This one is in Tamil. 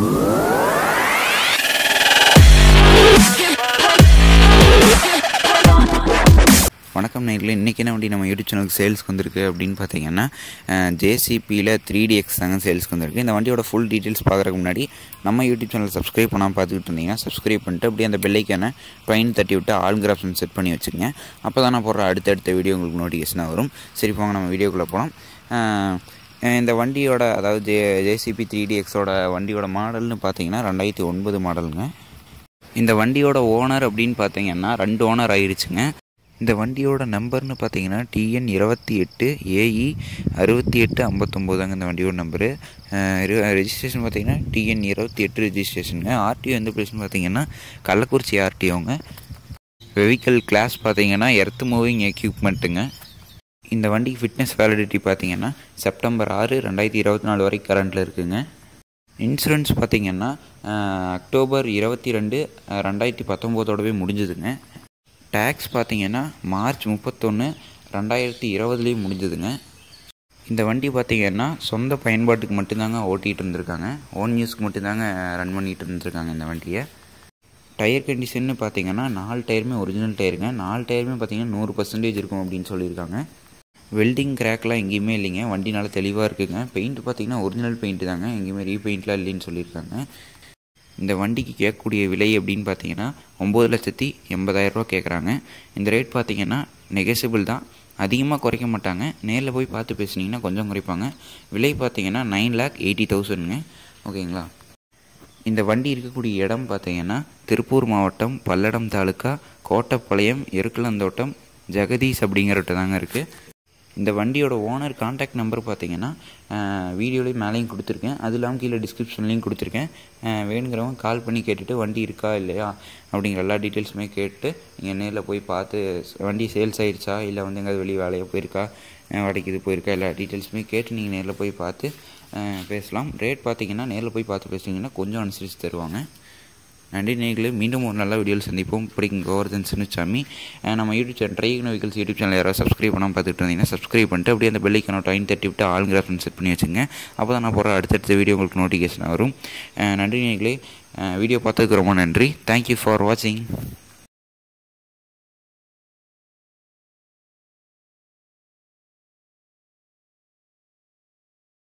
வணக்கம் நேரில் இன்றைக்கி என்ன வண்டி நம்ம யூடியூப் சேனலுக்கு சேல்ஸ்க்கு வந்திருக்கு அப்படின்னு பார்த்தீங்கன்னா ஜேசிபியில் த்ரீ டி எக்ஸ் தாங்க சேல்ஸ்க்கு வந்திருக்கு இந்த வண்டியோட ஃபுல் டீட்டெயில்ஸ் பார்க்குறதுக்கு முன்னாடி நம்ம யூடியூப் சேனல் சப்ஸ்கிரைப் பண்ணாமல் பார்த்துக்கிட்டு இருந்தீங்கன்னா சப்ஸ்கிரைப் பண்ணிட்டு அப்படியே அந்த பெல்லைக்கான ட்ரெயின் தட்டி விட்டு ஆல் ஆப்ஷன் செட் பண்ணி வச்சுக்கோங்க அப்போ தான் நான் போடுற அடுத்தடுத்த வீடியோ உங்களுக்கு நோட்டிஃபிகேஷனாக வரும் சரி போங்க நம்ம வீடியோக்குள்ளே போகலாம் இந்த வண்டியோட அதாவது ஜே ஜேசிபி த்ரீ டி எக்ஸோட வண்டியோட மாடல்னு பார்த்தீங்கன்னா ரெண்டாயிரத்தி ஒன்பது மாடலுங்க இந்த வண்டியோட ஓனர் அப்படின்னு பார்த்தீங்கன்னா ரெண்டு ஓனர் ஆயிடுச்சுங்க இந்த வண்டியோட நம்பர்னு பார்த்தீங்கன்னா டிஎன் இருபத்தி எட்டு ஏஇ அறுபத்தி எட்டு ஐம்பத்தொம்போதாங்க இந்த வண்டியோட நம்பரு ரெஜிஸ்ட்ரேஷன் பார்த்தீங்கன்னா டிஎன் இருபத்தி எட்டு ரெஜிஸ்ட்ரேஷனுங்க ஆர்டிஓ எந்த பிளேஸ்னு பார்த்தீங்கன்னா கள்ளக்குறிச்சி ஆர்டிஓங்க வெஹிக்கல் கிளாஸ் பார்த்தீங்கன்னா எர்த் மூவிங் எக்யூப்மெண்ட்டுங்க இந்த வண்டிக்கு ஃபிட்னஸ் வேலிடிட்டி பார்த்தீங்கன்னா செப்டம்பர் ஆறு ரெண்டாயிரத்தி இருபத்தி நாலு வரைக்கும் கரண்ட்டில் இருக்குங்க இன்சூரன்ஸ் பார்த்தீங்கன்னா அக்டோபர் இருபத்தி ரெண்டு ரெண்டாயிரத்தி பத்தொம்போதோடவே முடிஞ்சுதுங்க டேக்ஸ் பார்த்தீங்கன்னா மார்ச் முப்பத்தொன்று ரெண்டாயிரத்தி இருபதுலேயும் முடிஞ்சதுங்க இந்த வண்டி பார்த்தீங்கன்னா சொந்த பயன்பாட்டுக்கு மட்டும்தாங்க ஓட்டிகிட்டு இருந்திருக்காங்க ஓன் யூஸ்க்கு மட்டும்தாங்க ரன் பண்ணிகிட்டு இருந்திருக்காங்க இந்த வண்டியை டயர் கண்டிஷன்னு பார்த்தீங்கன்னா நாலு டயருமே ஒரிஜினல் டயருங்க நாலு டயருமே பார்த்தீங்கன்னா நூறு பர்சன்டேஜ் இருக்கும் அப்படின்னு சொல்லியிருக்காங்க வெல்டிங் கிராக்லாம் எங்கேயுமே இல்லைங்க வண்டி நல்லா தெளிவாக இருக்குங்க பெயிண்ட் பார்த்தீங்கன்னா ஒரிஜினல் பெயிண்ட் தாங்க எங்கேயுமே ரீபெயிண்ட்லாம் இல்லைன்னு சொல்லியிருக்காங்க இந்த வண்டிக்கு கேட்கக்கூடிய விலை அப்படின்னு பார்த்தீங்கன்னா ஒம்பது லட்சத்தி எண்பதாயிரரூவா கேட்குறாங்க இந்த ரேட் பார்த்தீங்கன்னா நெகசிபிள் தான் அதிகமாக குறைக்க மாட்டாங்க நேரில் போய் பார்த்து பேசுனீங்கன்னா கொஞ்சம் குறைப்பாங்க விலை பார்த்தீங்கன்னா நைன் லேக் எயிட்டி தௌசண்ட்ங்க ஓகேங்களா இந்த வண்டி இருக்கக்கூடிய இடம் பார்த்தீங்கன்னா திருப்பூர் மாவட்டம் பல்லடம் தாலுக்கா கோட்டப்பாளையம் எருக்கலந்தோட்டம் ஜெகதீஷ் அப்படிங்கிறட்ட தாங்க இருக்குது இந்த வண்டியோட ஓனர் காண்டாக்ட் நம்பர் பார்த்தீங்கன்னா வீடியோலேயும் மேலேயும் கொடுத்துருக்கேன் அது இல்லாமல் கீழே டிஸ்கிரிப்ஷன்லேயும் கொடுத்துருக்கேன் வேணுங்கிறவங்க கால் பண்ணி கேட்டுட்டு வண்டி இருக்கா இல்லையா அப்படிங்கிற எல்லா டீட்டெயில்ஸுமே கேட்டு நீங்கள் நேரில் போய் பார்த்து வண்டி சேல்ஸ் ஆகிடுச்சா இல்லை வந்து எங்கேயாவது வெளியே வேலையாக போயிருக்கா வாடகைக்கு இது போயிருக்கா எல்லா டீட்டெயில்ஸுமே கேட்டு நீங்கள் நேரில் போய் பார்த்து பேசலாம் ரேட் பார்த்தீங்கன்னா நேரில் போய் பார்த்து பேசுனீங்கன்னா கொஞ்சம் அனுசரித்து தருவாங்க நன்றி நேர்களே மீண்டும் ஒரு நல்ல வீடியோவில் சந்திப்போம் பிடிக்கும் கோவர்தன் சின்னசாமி நம்ம யூடியூப் சேனல் ட்ரைகன் வெஹிக்கல்ஸ் யூடியூப் சேனல் யாராவது சப்ஸ்கிரைப் பண்ணாமல் பார்த்துட்டு இருந்தீங்கன்னா சப்ஸ்கிரைப் பண்ணிட்டு அப்படியே அந்த பெல்லைக்கான டைம் தட்டி விட்டு ஆல் கிராஃபன் செட் பண்ணி வச்சுங்க அப்போ தான் நான் போகிற அடுத்தடுத்த வீடியோ உங்களுக்கு நோட்டிஃபிகேஷன் வரும் நன்றி நேர்களே வீடியோ பார்த்ததுக்கு ரொம்ப நன்றி தேங்க்யூ ஃபார் வாட்சிங்